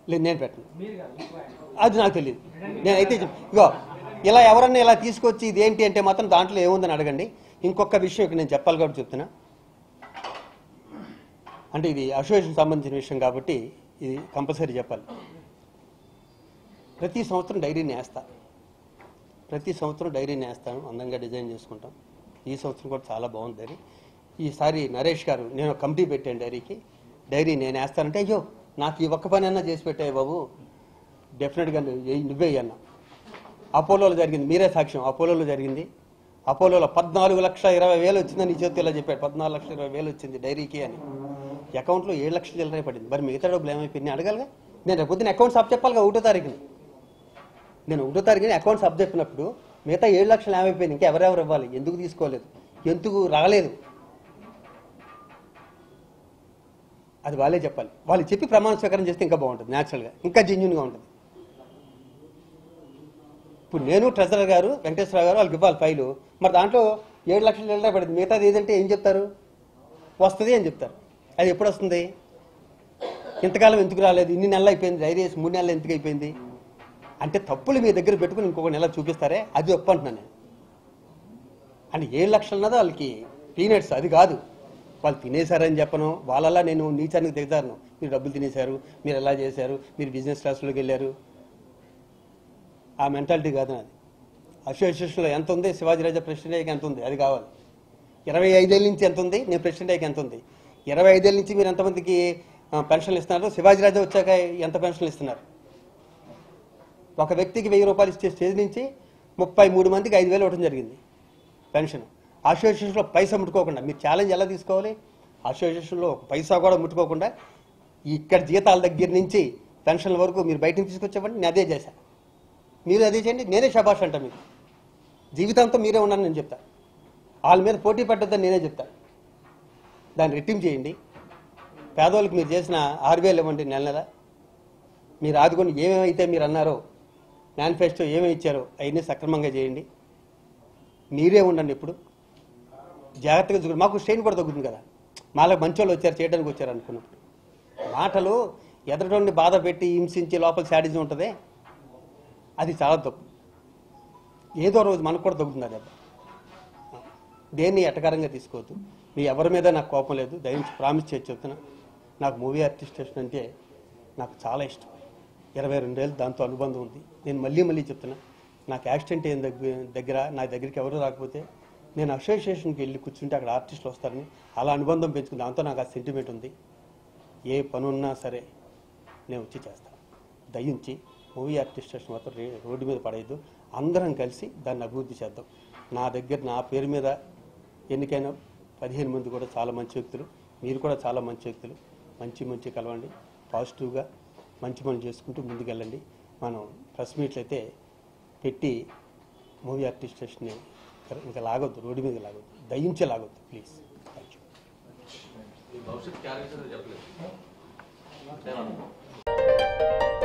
లేదు నేను పెట్టను అది నాకు తెలియదు నేనైతే చెప్- ఇగో ఇలా ఎవరన్నా ఇలా తీసుకొచ్చి ఇది ఏంటి అంటే మాత్రం దాంట్లో ఏముందని అడగండి ఇంకొక విషయం ఇక్కడ నేను చెప్పాలి కాబట్టి చెప్తున్నా అంటే ఇది అసోసియేషన్ సంబంధించిన విషయం కాబట్టి ఇది కంపల్సరీ చెప్పాలి ప్రతి సంవత్సరం డైరీని వేస్తా ప్రతి సంవత్సరం డైరీని వేస్తాను అందంగా డిజైన్ చేసుకుంటాం ఈ సంవత్సరం కూడా చాలా బాగుంది డైరీ ఈసారి నరేష్ గారు నేను ఒక కమిటీ పెట్టాను డైరీకి డైరీ నేను వేస్తానంటే అయ్యో నాకు ఈ ఒక్క పని అన్నా చేసి పెట్టాయి బాబు డెఫినెట్గా నువ్వు- నువ్వే అన్నా అపోలోలో జరిగింది మీరే సాక్ష్యం అపోలోలో జరిగింది అపోలోలో పద్నాలుగు లక్షల ఇరవై వేలు వచ్చిందని నీ చేతిలో చెప్పాడు పద్నాలుగు లక్షల ఇరవై వేలు వచ్చింది డైరీకి అని అకౌంట్లో ఏడు లక్షల చిల్లర పడింది మరి మిగతా డబ్బులు ఏమైపోయింది అడగాలిగా నేను రేపు పొద్దున్న అకౌంట్స్ అప్ చెప్పాలిగా ఒకటో తారీఖుని నేను ఒకటో తారీఖుని అకౌంట్స్ అప్ చెప్పినప్పుడు మిగతా ఏడు లక్షలు ఏమైపోయింది ఇంకా ఎవరెవరు ఇవ్వాలి ఎందుకు తీసుకోలేదు ఎందుకు రాలేదు అది వాళ్ళే చెప్పాలి వాళ్ళు చెప్పి ప్రమాణ స్వీకారం చేస్తే ఇంకా బాగుంటుంది న్యాచురల్గా ఇంకా జెన్యున్గా ఉంటుంది ఇప్పుడు నేను ట్రెజరర్ గారు వెంకటేశ్వర గారు వాళ్ళకి ఇవ్వాలి ఫైలు మరి దాంట్లో ఏడు లక్షలు నెలలు పడింది మిగతాది ఏదంటే ఏం చెప్తారు వస్తుంది అని చెప్తారు అది ఎప్పుడు వస్తుంది ఇంతకాలం ఎందుకు రాలేదు ఇన్ని నెలలు అయిపోయింది డైరీ వేసి మూడు నెలలు ఎందుకు అయిపోయింది అంటే తప్పులు మీ దగ్గర పెట్టుకుని ఇంకొక నెల చూపిస్తారే అది ఒప్పు అంటున్నాను నేను అంటే ఏడు లక్షలు అన్నది వాళ్ళకి పీనట్స్ అది కాదు వాళ్ళు తినేశారని చెప్పను వాళ్ళలా నేను నీచానికి దిగుతాను మీరు డబ్బులు తినేశారు మీరు ఎలా చేశారు మీరు బిజినెస్ క్లాస్లోకి వెళ్ళారు ఆ మెంటాలిటీ కాదు నాది అసోసియేషన్లో ఎంత ఉంది శివాజీరాజా ప్రెసిడెంట్ అయ్యాక ఎంత ఉంది అది కావాలి ఇరవై ఐదేళ్ళ నుంచి ఎంత ఉంది నేను ప్రెసిడెంట్ అయ్యాక ఎంత ఉంది ఇరవై ఐదేళ్ళ నుంచి మీరు ఎంతమందికి ఆ, పెన్షన్లు ఇస్తున్నారు శివాజీరాజా వచ్చాక ఎంత పెన్షన్లు ఇస్తున్నారు ఒక వ్యక్తికి వెయ్యి రూపాయలు ఇచ్చే స్టేజ్ నుంచి ముప్పై మూడు మందికి ఐదు వేలు ఇవ్వడం జరిగింది పెన్షన్ అసోసియేషన్లో పైసా ముట్టుకోకుండా మీరు ఛాలెంజ్ ఎలా తీసుకోవాలి అసోసియేషన్లో ఒక పైసా కూడా ముట్టుకోకుండా ఇక్కడ జీతాల దగ్గర నుంచి పెన్షన్ల వరకు మీరు బయట నుంచి తీసుకొచ్చేవ్వండి నేను అదే చేశాను మీరు అదే చేయండి నేనే శబాష్ అంట మీకు జీవితంతో మీరే ఉన్నాను నేను చెప్తా వాళ్ళ మీద పోటీ పడ్డదని నేనే చెప్తా దాన్ని రెట్టింపు చేయండి పేదోళ్ళకి మీరు చేసిన ఆరు వేలు ఇవ్వండి నెల నెల మీరు ఆదుకొని ఏమేమైతే మీరు అన్నారో మేనిఫెస్టో ఏమేమి ఇచ్చారో అవన్నీ సక్రమంగా చేయండి మీరే ఉండండి ఇప్పుడు జాగ్రత్తగా చూడండి మాకు స్ట్రెయిన్ కూడా తగ్గుతుంది కదా మాలో మంచోళ్ళు వచ్చారు చేయడానికి వచ్చారు అనుకున్నప్పుడు మాటలు ఎదటోడిని బాధ పెట్టి హింసించి లోపల శాడిజం ఉంటుంది అది చాలా తప్పు ఏదో రోజు మనకు కూడా తగ్గుతుంది అది దేన్ని ఎటకారంగా తీసుకోవద్దు మీ ఎవరి మీద నాకు కోపం లేదు దయించి ప్రామిస్ చేసి చెప్తున్నా నాకు మూవీ ఆర్టిస్టేషన్ అంటే నాకు చాలా ఇష్టం ఇరవై రెండేళ్ళు దాంతో అనుబంధం ఉంది నేను మళ్ళీ మళ్ళీ చెప్తున్నా నాకు యాక్సిడెంట్ అయిన దగ్గర దగ్గర నా దగ్గరికి ఎవరు రాకపోతే నేను అసోసియేషన్కి వెళ్ళి కూర్చుంటే అక్కడ ఆర్టిస్టులు వస్తారని అలా అనుబంధం పెంచుకుని దాంతో నాకు ఆ సెంటిమెంట్ ఉంది ఏ పని ఉన్నా సరే నేను వచ్చి చేస్తాను దయించి మూవీ ఆర్టిస్టేషన్ మాత్రం రే- రోడ్డు మీద పడేయద్దు అందరం కలిసి దాన్ని అభివృద్ధి చేద్దాం నా దగ్గర నా పేరు మీద ఎన్నికైన పదిహేను మంది కూడా చాలా మంచి వ్యక్తులు మీరు కూడా చాలా మంచి వ్యక్తులు మంచి మంచి కలవండి పాజిటివ్గా మంచి పనులు చేసుకుంటూ ముందుకెళ్ళండి మనం ప్రెస్ మీట్లు అయితే పెట్టి మూవీ ఆర్టిస్టేషన్ని ఇంకా లాగొద్దు రోడ్డు మీద లాగొద్దు దయించే లాగొద్దు ప్లీజ్ థ్యాంక్ యూ ఈ భవిష్యత్ క్యారెక్టర్ చెప్పలేదు